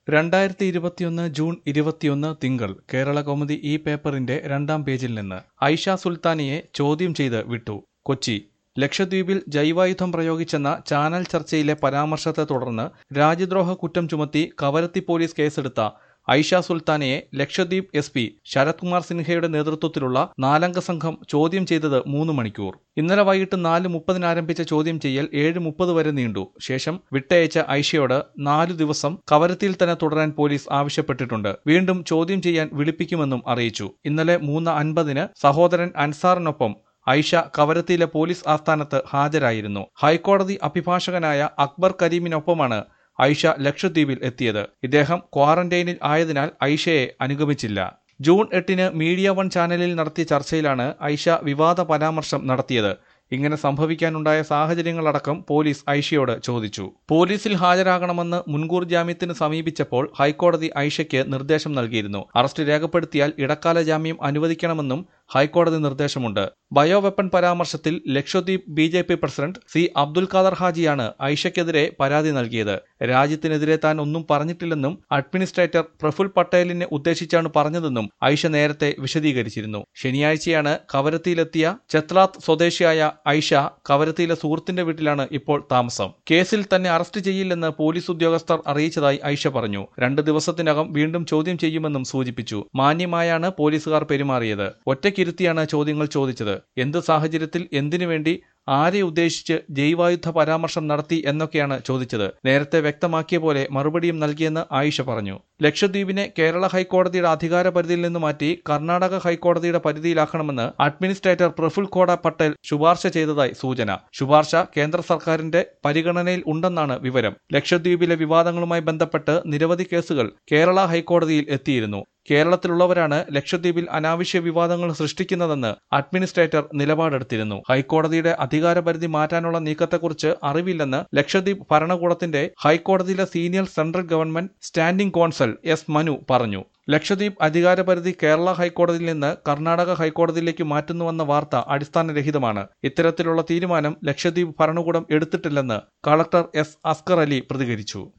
രണ്ടായിരത്തി ഇരുപത്തിയൊന്ന് ജൂൺ ഇരുപത്തിയൊന്ന് തിങ്കൾ കേരള കൗമുദി ഈ പേപ്പറിന്റെ രണ്ടാം പേജിൽ നിന്ന് ഐഷ സുൽത്താനിയെ ചോദ്യം ചെയ്ത് വിട്ടു കൊച്ചി ലക്ഷദ്വീപിൽ ജൈവായുധം പ്രയോഗിച്ചെന്ന ചാനൽ ചർച്ചയിലെ പരാമർശത്തെ തുടർന്ന് രാജ്യദ്രോഹ കുറ്റം ചുമത്തി കവരത്തി പോലീസ് കേസെടുത്ത ഐഷ സുൽത്താനയെ ലക്ഷദ്വീപ് എസ് പി ശരത് കുമാർ സിൻഹയുടെ നേതൃത്വത്തിലുള്ള നാലംഗ സംഘം ചോദ്യം ചെയ്തത് മൂന്ന് മണിക്കൂർ ഇന്നലെ വൈകിട്ട് നാല് മുപ്പതിന് ആരംഭിച്ച ചോദ്യം ചെയ്യൽ ഏഴ് മുപ്പത് വരെ നീണ്ടു ശേഷം വിട്ടയച്ച ഐഷയോട് നാലു ദിവസം കവരത്തിയിൽ തന്നെ തുടരാൻ പോലീസ് ആവശ്യപ്പെട്ടിട്ടുണ്ട് വീണ്ടും ചോദ്യം ചെയ്യാൻ വിളിപ്പിക്കുമെന്നും അറിയിച്ചു ഇന്നലെ മൂന്ന് അൻപതിന് സഹോദരൻ അൻസാറിനൊപ്പം ഐഷ കവരത്തിയിലെ പോലീസ് ആസ്ഥാനത്ത് ഹാജരായിരുന്നു ഹൈക്കോടതി അഭിഭാഷകനായ അക്ബർ കരീമിനൊപ്പമാണ് ഐഷ ലക്ഷദ്വീപിൽ എത്തിയത് ഇദ്ദേഹം ക്വാറന്റൈനിൽ ആയതിനാൽ ഐഷയെ അനുഗമിച്ചില്ല ജൂൺ എട്ടിന് മീഡിയ വൺ ചാനലിൽ നടത്തിയ ചർച്ചയിലാണ് ഐഷ വിവാദ പരാമർശം നടത്തിയത് ഇങ്ങനെ സംഭവിക്കാനുണ്ടായ സാഹചര്യങ്ങളടക്കം പോലീസ് ഐഷയോട് ചോദിച്ചു പോലീസിൽ ഹാജരാകണമെന്ന് മുൻകൂർ ജാമ്യത്തിന് സമീപിച്ചപ്പോൾ ഹൈക്കോടതി ഐഷയ്ക്ക് നിർദ്ദേശം നൽകിയിരുന്നു അറസ്റ്റ് രേഖപ്പെടുത്തിയാൽ ഇടക്കാല ജാമ്യം അനുവദിക്കണമെന്നും ഹൈക്കോടതി നിർദ്ദേശമുണ്ട് ബയോ വെപ്പൺ പരാമർശത്തിൽ Lakshadweep B J P president C Abdul Khader ഹാജിയാണ് ഐഷയ്ക്കെതിരെ പരാതി നൽകിയത് രാജ്യത്തിനെതിരെ താൻ ഒന്നും പറഞ്ഞിട്ടില്ലെന്നും അഡ്മിനിസ്ട്രേറ്റർ പ്രഫുൽ പട്ടേലിനെ ഉദ്ദേശിച്ചാണ് പറഞ്ഞതെന്നും ഐഷ നേരത്തെ വിശദീകരിച്ചിരുന്നു ശനിയാഴ്ചയാണ് കവരത്തിയിലെത്തിയ ചെത്ലാത്ത് സ്വദേശിയായ ഐഷ കവരത്തിയിലെ സുഹൃത്തിന്റെ വീട്ടിലാണ് ഇപ്പോൾ താമസം കേസിൽ തന്നെ അറസ്റ്റ് ചെയ്യില്ലെന്ന് പോലീസ് ഉദ്യോഗസ്ഥർ അറിയിച്ചതായി ഐഷ പറഞ്ഞു രണ്ട് ദിവസത്തിനകം വീണ്ടും ചോദ്യം ചെയ്യുമെന്നും സൂചിപ്പിച്ചു മാന്യമായാണ് പോലീസുകാർ പെരുമാറിയത് ഒറ്റയ്ക്കിരുത്തിയാണ് ചോദ്യങ്ങൾ ചോദിച്ചത് എന്ത് സാഹചര്യത്തിൽ എന്തിനു വേണ്ടി ആരെ ഉദ്ദേശിച്ച് ജൈവായുധ പരാമർശം നടത്തി എന്നൊക്കെയാണ് ചോദിച്ചത് നേരത്തെ വ്യക്തമാക്കിയ പോലെ മറുപടിയും നൽകിയെന്ന് ആയിഷ പറഞ്ഞു ലക്ഷദ്വീപിനെ കേരള ഹൈക്കോടതിയുടെ അധികാര പരിധിയിൽ നിന്ന് മാറ്റി കർണാടക ഹൈക്കോടതിയുടെ പരിധിയിലാക്കണമെന്ന് അഡ്മിനിസ്ട്രേറ്റർ പ്രഫുൽ ഖോഡ പട്ടേൽ ശുപാർശ ചെയ്തതായി സൂചന ശുപാർശ കേന്ദ്ര സർക്കാരിന്റെ പരിഗണനയിൽ ഉണ്ടെന്നാണ് വിവരം ലക്ഷദ്വീപിലെ വിവാദങ്ങളുമായി ബന്ധപ്പെട്ട് നിരവധി കേസുകൾ കേരള ഹൈക്കോടതിയിൽ എത്തിയിരുന്നു കേരളത്തിലുള്ളവരാണ് ലക്ഷദ്വീപിൽ അനാവശ്യ വിവാദങ്ങൾ സൃഷ്ടിക്കുന്നതെന്ന് അഡ്മിനിസ്ട്രേറ്റർ നിലപാടെടുത്തിരുന്നു ഹൈക്കോടതിയുടെ അധികാരപരിധി മാറ്റാനുള്ള നീക്കത്തെക്കുറിച്ച് അറിവില്ലെന്ന് ലക്ഷദ്വീപ് ഭരണകൂടത്തിന്റെ ഹൈക്കോടതിയിലെ senior central government standing counsel S Manu പറഞ്ഞു ലക്ഷദ്വീപ് അധികാരപരിധി കേരള ഹൈക്കോടതിയിൽ നിന്ന് കർണാടക ഹൈക്കോടതിയിലേക്ക് മാറ്റുന്നുവെന്ന വാർത്ത അടിസ്ഥാനരഹിതമാണ് ഇത്തരത്തിലുള്ള തീരുമാനം ലക്ഷദ്വീപ് ഭരണകൂടം എടുത്തിട്ടില്ലെന്ന് കളക്ടർ എസ് അസ്കർ അലി പ്രതികരിച്ചു